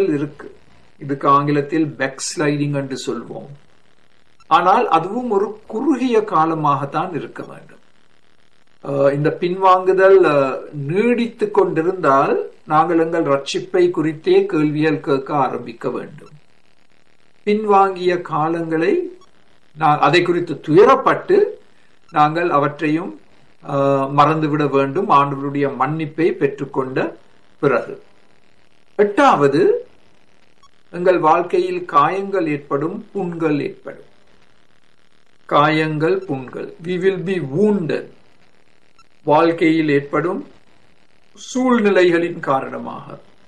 பின்வாங்குதல் இருக்கு இதுக்கு ஆங்கிலத்தில் பேக் ஸ்லைடிங் என்று சொல்வோம் ஆனால் அதுவும் ஒரு குறுகிய காலமாகத்தான் இருக்க வேண்டும் அஹ் இந்த பின்வாங்குதல் அஹ், நீடித்து கொண்டிருந்தால் நாங்கள் எங்கள் ரட்சிப்பை குறித்தே கேள்விகள் கேட்க ஆரம்பிக்க வேண்டும் பின்வாங்கிய காலங்களை நான் அதை குறித்து துயரப்பட்டு நாங்கள் அவற்றையும் அஹ், மறந்துவிட வேண்டும் ஆண்டவருடைய மன்னிப்பை பெற்றுக்கொண்ட பிறகு எட்டாவது எங்கள் வாழ்க்கையில் காயங்கள் ஏற்படும் புண்கள் ஏற்படும் காயங்கள் புண்கள் வி வில் பி wounded வாழ்க்கையில் ஏற்படும் சூழ்நிலைகளின் காரணமாக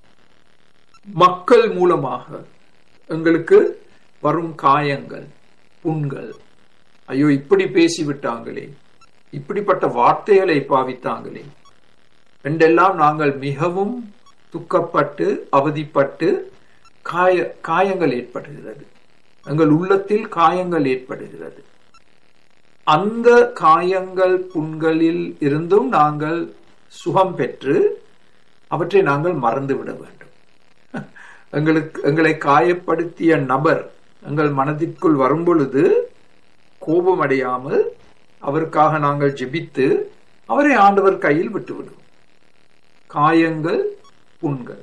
மக்கள் மூலமாக எங்களுக்கு வரும் காயங்கள் புண்கள் ஐயோ இப்படி பேசிவிட்டாங்களே இப்படிப்பட்ட வார்த்தைகளை பாவித்தாங்களே என்றெல்லாம் நாங்கள் மிகவும் துக்கப்பட்டு அவதிப்பட்டு காய காயங்கள் ஏற்படுகிறது எங்கள் உள்ளத்தில் காயங்கள் ஏற்படுகிறது அந்த காயங்கள் புண்களில் இருந்தும் நாங்கள் சுகம் பெற்று அவற்றை நாங்கள் மறந்துவிட வேண்டும் எங்களுக்கு எங்களை காயப்படுத்திய நபர் எங்கள் மனதிற்குள் வரும் பொழுது கோபமடையாமல் அவருக்காக நாங்கள் ஜெபித்து அவரை ஆண்டவர் கையில் விட்டுவிடுவோம் காயங்கள் புண்கள்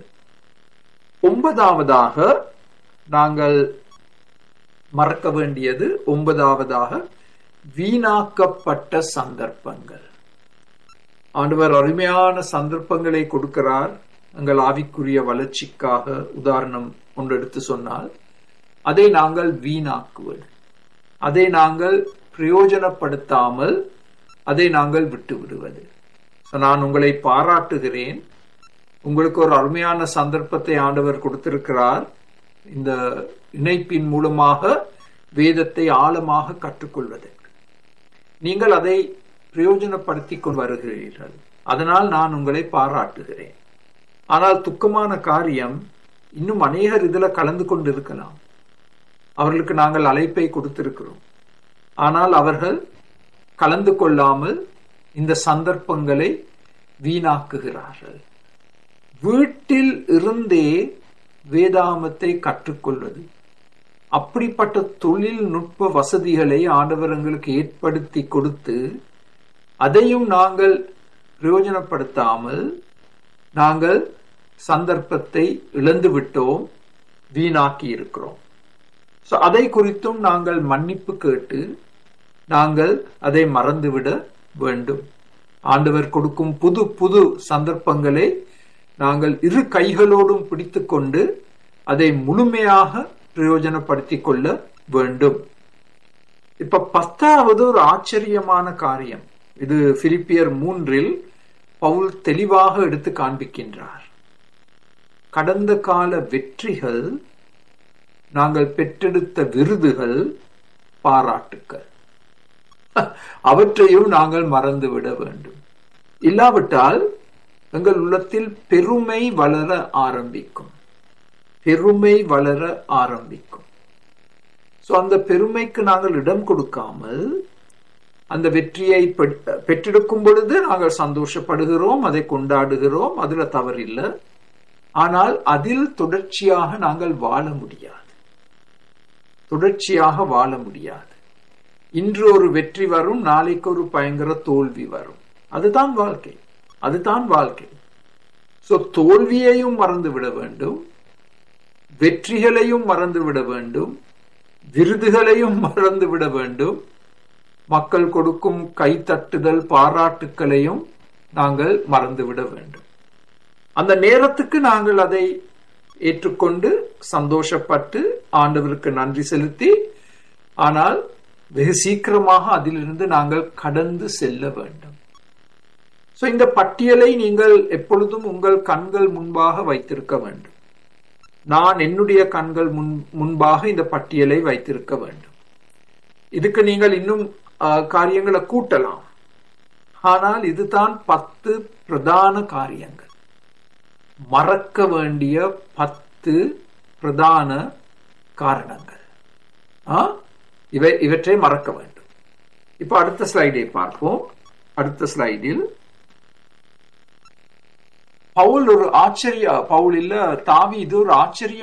ஒன்பதாவதாக நாங்கள் மறக்க வேண்டியது ஒன்பதாவதாக வீணாக்கப்பட்ட சந்தர்ப்பங்கள் ஆண்டவர் அருமையான சந்தர்ப்பங்களை கொடுக்கிறார் எங்கள் ஆவிக்குரிய வளர்ச்சிக்காக உதாரணம் ஒன்று எடுத்து சொன்னால் அதை நாங்கள் வீணாக்குவது அதை நாங்கள் பிரயோஜனப்படுத்தாமல் அதை நாங்கள் விட்டு விடுவது So, நான் உங்களை பாராட்டுகிறேன் உங்களுக்கு ஒரு அருமையான சந்தர்ப்பத்தை ஆண்டவர் கொடுத்திருக்கிறார் இந்த இணைப்பின் மூலமாக வேதத்தை ஆழமாக கற்றுக்கொள்வதற்கு நீங்கள் அதை பிரயோஜனப்படுத்தி கொண்டு வருகிறீர்கள் அதனால் நான் உங்களை பாராட்டுகிறேன் ஆனால் துக்கமான காரியம் இன்னும் அநேகர் இதுல கலந்து கொண்டிருக்கலாம் அவர்களுக்கு நாங்கள் அழைப்பை கொடுத்திருக்கிறோம் ஆனால் அவர்கள் கலந்து கொள்ளாமல் இந்த சந்தர்ப்பங்களை வீணாக்குகிறார்கள் வீட்டில் இருந்தே வேதாமத்தை கற்றுக்கொள்வது அப்படிப்பட்ட தொழில்நுட்ப வசதிகளை ஆண்டவர் எங்களுக்கு ஏற்படுத்தி கொடுத்து அதையும் நாங்கள் பிரயோஜனப்படுத்தாமல் நாங்கள் சந்தர்ப்பத்தை இழந்து விட்டோம் வீணாக்கி இருக்கிறோம் So, அதை குறித்தும் நாங்கள் மன்னிப்பு கேட்டு நாங்கள் அதை மறந்துவிட வேண்டும் ஆண்டவர் கொடுக்கும் புது புது சந்தர்ப்பங்களை நாங்கள் இரு கைகளோடும் பிடித்துக்கொண்டு அதை முழுமையாக பிரயோஜனப்படுத்திக் கொள்ள வேண்டும் இப்ப பத்தாவது ஒரு ஆச்சரியமான காரியம் இது பிலிப்பியர் மூன்றில் பவுல் தெளிவாக எடுத்து காண்பிக்கின்றார் கடந்த கால வெற்றிகள் நாங்கள் பெற்றெடுத்த விருதுகள் பாராட்டுக்கள் அவற்றையும் நாங்கள் மறந்துவிட வேண்டும் இல்லாவிட்டால் எங்கள் உள்ளத்தில் பெருமை வளர ஆரம்பிக்கும் பெருமை வளர ஆரம்பிக்கும் சோ அந்த பெருமைக்கு நாங்கள் இடம் கொடுக்காமல் அந்த வெற்றியை பெ- பெற்றெடுக்கும் பொழுது நாங்கள் சந்தோஷப்படுகிறோம் அதை கொண்டாடுகிறோம் அதுல தவறில்லை ஆனால் அதில் தொடர்ச்சியாக நாங்கள் வாழ முடியாது தொடர்ச்சியாக வாழ முடியாது இன்று ஒரு வெற்றி வரும் நாளைக்கு ஒரு பயங்கர தோல்வி வரும் அதுதான் வாழ்க்கை அதுதான் வாழ்க்கை சோ தோல்வியையும் மறந்து விட வேண்டும் வெற்றிகளையும் மறந்து விட வேண்டும் விருதுகளையும் மறந்து விட வேண்டும் மக்கள் கொடுக்கும் கைத்தட்டுதல் பாராட்டுக்களையும் நாங்கள் மறந்துவிட வேண்டும் அந்த நேரத்துக்கு நாங்கள் அதை ஏற்றுக்கொண்டு சந்தோஷப்பட்டு ஆண்டவருக்கு நன்றி செலுத்தி ஆனால் வெகு சீக்கிரமாக அதிலிருந்து நாங்கள் கடந்து செல்ல வேண்டும் சோ இந்த பட்டியலை நீங்கள் எப்பொழுதும் உங்கள் கண்கள் முன்பாக வைத்திருக்க வேண்டும் நான் என்னுடைய கண்கள் முன் முன்பாக இந்த பட்டியலை வைத்திருக்க வேண்டும் இதுக்கு நீங்கள் இன்னும் ஆஹ், காரியங்களை கூட்டலாம் ஆனால் இதுதான் பத்து பிரதான காரியங்கள் மறக்க வேண்டிய பத்து பிரதான காரணங்கள் ஆ? இவை இவற்றை மறக்க வேண்டும் இப்ப அடுத்த ஸ்லைடை பார்ப்போம் அடுத்த ஸ்லைடில் பவுல் ஒரு ஆச்சரிய பவுல் இல்ல தாவி இது ஒரு ஆச்சரிய